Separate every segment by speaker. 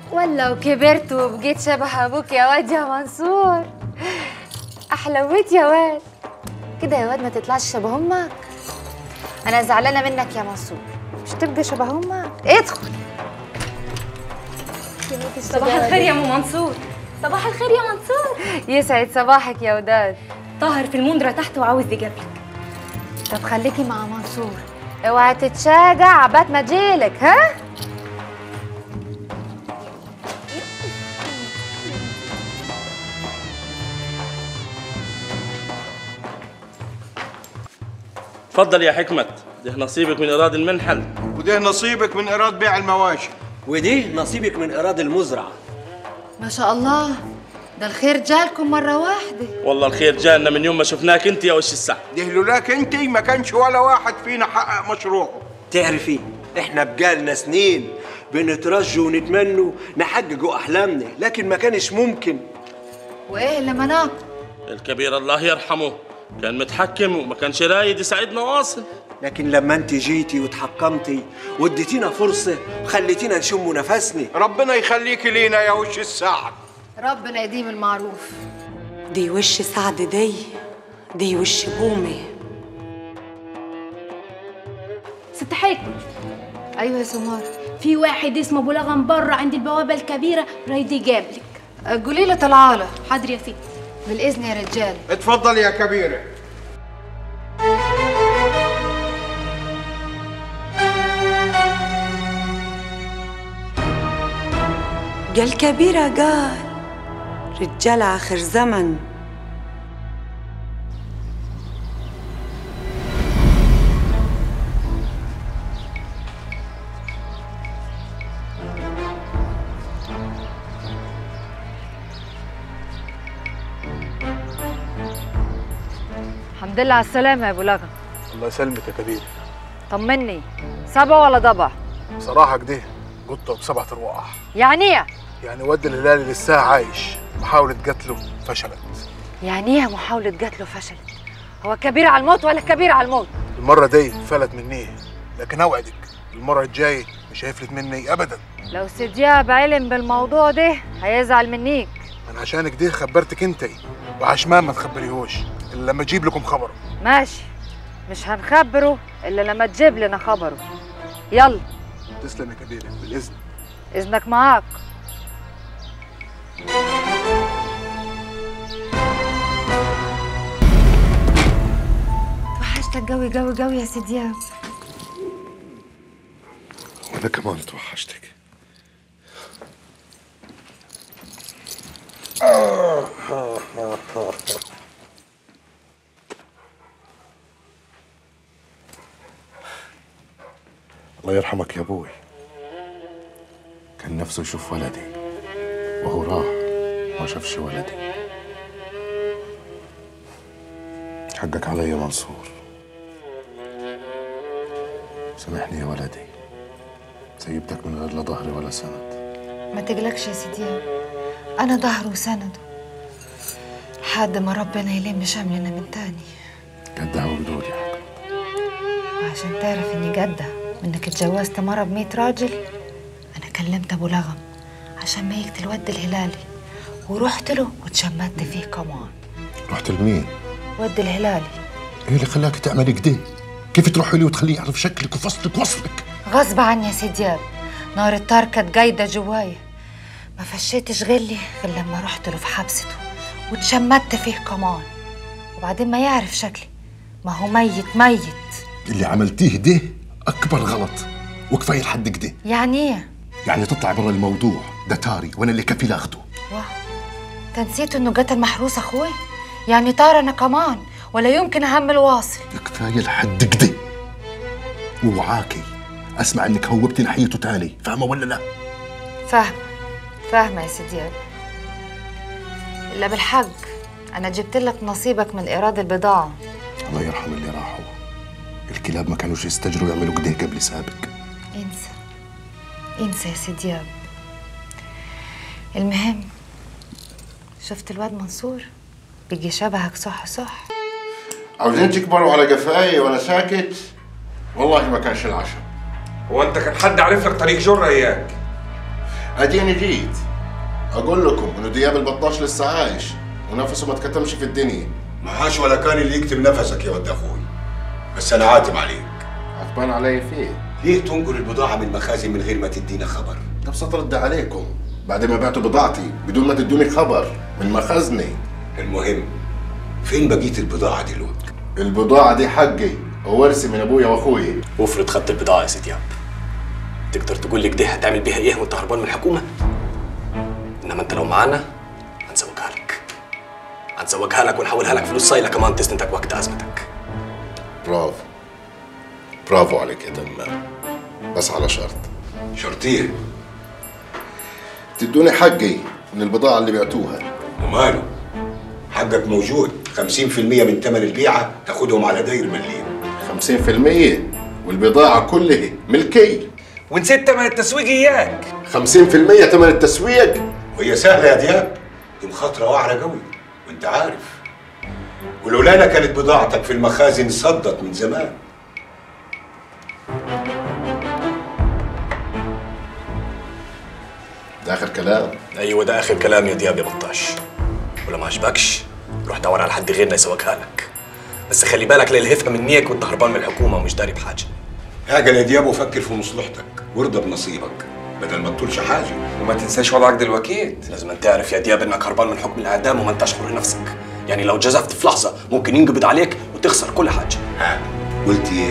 Speaker 1: ولا وكبرت وبقيت شبه ابوك يا واد يا منصور احلويت يا واد كده يا واد ما تطلعش شبه امك انا زعلانه منك يا منصور مش تبقى شبه امك ادخل
Speaker 2: صباح الخير يا ام منصور صباح الخير يا منصور
Speaker 1: يسعد صباحك يا وداد
Speaker 2: طاهر في المندرة تحت وعاوز يقابلك
Speaker 1: طب خليكي مع منصور اوعي تتشاجع عبات ما جيلك ها
Speaker 3: تفضل يا حكمة ده نصيبك من إيراد المنحل
Speaker 4: وده نصيبك من إيراد بيع المواشي
Speaker 5: ودي نصيبك من إيراد المزرعة
Speaker 1: ما شاء الله ده الخير جالكم مرة واحدة
Speaker 3: والله الخير جانا من يوم ما شفناك انت يا وش السعد
Speaker 4: ده لولاك انت ما كانش ولا واحد فينا حقق مشروعه
Speaker 5: تعرفي احنا بقالنا سنين بنترجوا ونتمنوا نحققوا أحلامنا لكن ما كانش ممكن
Speaker 1: وايه اللي مناك
Speaker 3: الكبير الله يرحمه كان متحكم وما كانش رايد يساعدنا واصل
Speaker 5: لكن لما انت جيتي وتحكمتي واديتينا فرصة وخليتينا نشم نفسنا
Speaker 4: ربنا يخليك لينا يا وش السعد
Speaker 1: ربنا يديم المعروف
Speaker 6: دي وش سعد دي دي وش بومي
Speaker 2: ست حكمة
Speaker 1: ايوه يا سمار
Speaker 2: في واحد اسمه ابو لغم بره عند البوابة الكبيرة رايد يقابلك
Speaker 1: قولي له طلعاله
Speaker 2: حاضر يا ستي
Speaker 1: بالاذن يا رجال
Speaker 4: اتفضل يا كبيرة
Speaker 6: قال كبيرة قال رجال آخر زمن
Speaker 1: الحمد لله على السلامة يا ابو لغم
Speaker 7: الله يسلمك يا كبير
Speaker 1: طمني سبع ولا ضبع
Speaker 7: بصراحة كده قطة بسبعة ارواح
Speaker 1: يعني ايه
Speaker 7: يعني ود الهلالي لسه عايش محاولة قتله فشلت
Speaker 1: يعني ايه محاولة قتله فشلت هو كبير على الموت ولا كبير على الموت
Speaker 7: المرة دي فلت مني لكن اوعدك المرة الجاية مش هيفلت مني ابدا
Speaker 1: لو سيدياب علم بالموضوع ده هيزعل منيك
Speaker 7: انا عشانك دي خبرتك انت وعشمان ما تخبريهوش الا لما اجيب لكم خبره
Speaker 1: ماشي مش هنخبره الا لما تجيب لنا خبره يلا
Speaker 7: تسلم يا كبير بالاذن
Speaker 1: اذنك معاك توحشتك قوي قوي قوي يا سيدياب
Speaker 8: وانا كمان توحشتك الله يرحمك يا ابوي كان نفسه يشوف ولدي وهو راح ما شافش ولدي حقك علي يا منصور سامحني يا ولدي سيبتك من غير لا ظهري ولا سند
Speaker 1: ما تقلقش يا سيدياب انا ظهره وسنده لحد ما ربنا يلم شملنا من تاني
Speaker 8: قدها وجدود يا حكم
Speaker 1: وعشان تعرف اني جدة وانك اتجوزت مرة بمية راجل انا كلمت ابو لغم عشان ما يقتل ود الهلالي ورحت له واتشمت فيه كمان
Speaker 8: رحت لمين؟
Speaker 1: ود الهلالي
Speaker 8: ايه اللي خلاك تعملي كده؟ كيف تروحي لي وتخليه يعرف شكلك وفصلك ووصفك؟
Speaker 1: غصب عني يا سيدي دياب نار الطار كانت جايدة جوايا ما فشيتش غلي غير لما رحت له في حبسته واتشمت فيه كمان وبعدين ما يعرف شكلي ما هو ميت ميت
Speaker 8: اللي عملتيه ده اكبر غلط وكفايه لحد كده
Speaker 1: يعني ايه؟
Speaker 8: يعني تطلع برا الموضوع ده تاري وانا اللي كفيل اخده
Speaker 1: واه انت نسيت انه قتل محروس اخوي؟ يعني طار انا كمان ولا يمكن اهمل واصل
Speaker 8: كفايه لحد كده ووعاكي اسمع انك هوبتي ناحيته تاني فاهمه ولا لا
Speaker 1: فاهمة فاهمة يا سيدي دياب. إلا بالحق أنا جبت لك نصيبك من إيراد البضاعة
Speaker 8: الله يرحم اللي راحوا الكلاب ما كانوش يستجروا يعملوا كده قبل سابق
Speaker 1: انسى انسى يا سيدي دياب. المهم شفت الواد منصور بيجي شبهك صح صح
Speaker 8: عاوزين تكبروا على قفاي وانا ساكت والله ما كانش العشاء
Speaker 9: هو انت كان حد عارف لك طريق جرة اياك
Speaker 8: اديني جيت اقول لكم انه دياب البطاش لسه عايش ونفسه ما اتكتمش في الدنيا
Speaker 9: معاش ولا كان اللي يكتم نفسك يا ود اخوي بس انا عاتب عليك
Speaker 8: عتبان علي فيه
Speaker 9: ليه تنقل البضاعة من المخازن من غير ما تدينا خبر؟
Speaker 8: طب سأترد عليكم بعد ما بعتوا بضاعتي بدون ما تدوني خبر من مخزني
Speaker 9: المهم فين بقية البضاعة دلوقتي؟
Speaker 8: البضاعة دي حقي وورثي من ابويا واخوي
Speaker 10: وافرض خدت البضاعة يا سيدي دياب تقدر تقول لي كده هتعمل بيها ايه وانت هربان من الحكومة؟ انما انت لو معانا هنسوقها لك هنسوقها لك ونحولها لك فلوس صايلة كمان تسندك وقت ازمتك
Speaker 8: برافو برافو عليك يا تمام بس على شرط
Speaker 9: شرطين
Speaker 8: تدوني حقي من البضاعة اللي بعتوها
Speaker 9: وماله؟ حقك موجود 50% من ثمن البيعة تاخدهم على داير مليم
Speaker 8: 50% والبضاعة كلها ملكي
Speaker 9: ونسيت ثمن التسويق اياك
Speaker 8: 50% ثمن التسويق
Speaker 9: وهي سهلة يا دياب دي مخاطرة واعرة قوي وانت عارف ولولانا كانت بضاعتك في المخازن صدت من زمان
Speaker 8: ده آخر كلام
Speaker 10: ايوه ده اخر كلام يا دياب يا بطاش ولو ما عجبكش روح دور على حد غيرنا يسوقها لك بس خلي بالك لا يلهفها منيك وانت هربان من الحكومة ومش داري بحاجة
Speaker 9: اعجل يا دياب وفكر في مصلحتك وارضى بنصيبك بدل ما تطولش حاجة
Speaker 11: وما تنساش وضعك دلوقتي
Speaker 10: لازم أن تعرف يا دياب انك هربان من حكم الاعدام وما انتش حر نفسك يعني لو جزفت في لحظة ممكن ينقبض عليك وتخسر كل حاجة
Speaker 9: ها قلت ايه؟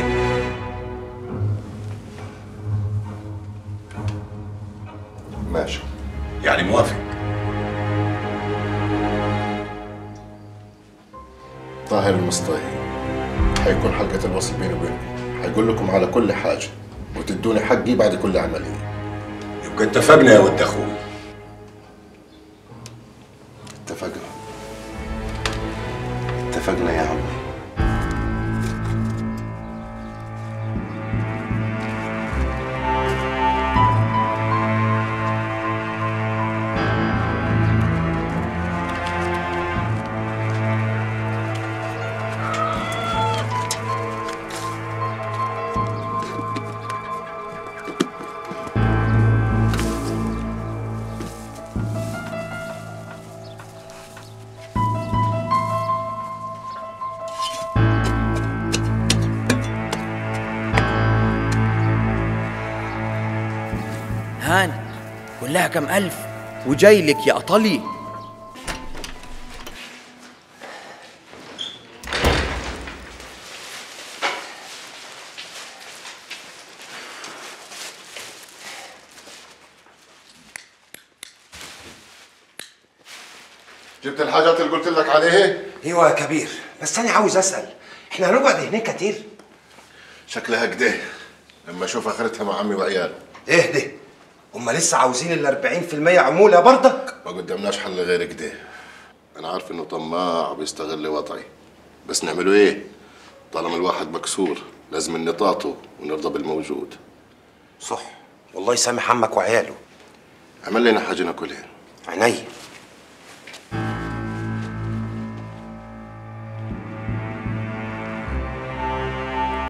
Speaker 8: ماشي
Speaker 9: يعني موافق
Speaker 8: طاهر المصطهي حيكون حلقة الوصل بيني وبينكم حيقول لكم على كل حاجة وتدوني حقي بعد كل عملية
Speaker 9: يبقى اتفقنا يا ود اخوي
Speaker 8: اتفقنا اتفقنا يا عمي
Speaker 12: هان كلها كم ألف وجاي لك يا أطلي
Speaker 8: جبت الحاجات اللي قلت لك عليها
Speaker 5: ايوه يا كبير بس انا عاوز اسال احنا هنقعد هناك كتير
Speaker 8: شكلها كده لما اشوف اخرتها مع عمي وعياله
Speaker 5: ايه ده هما لسه عاوزين ال 40% عموله برضك
Speaker 8: ما قدامناش حل غير كده انا عارف انه طماع بيستغل وضعي بس نعمله ايه طالما الواحد مكسور لازم نطاطه ونرضى بالموجود
Speaker 5: صح والله يسامح عمك وعياله
Speaker 8: عمل لنا حاجه ناكلها
Speaker 5: عينيا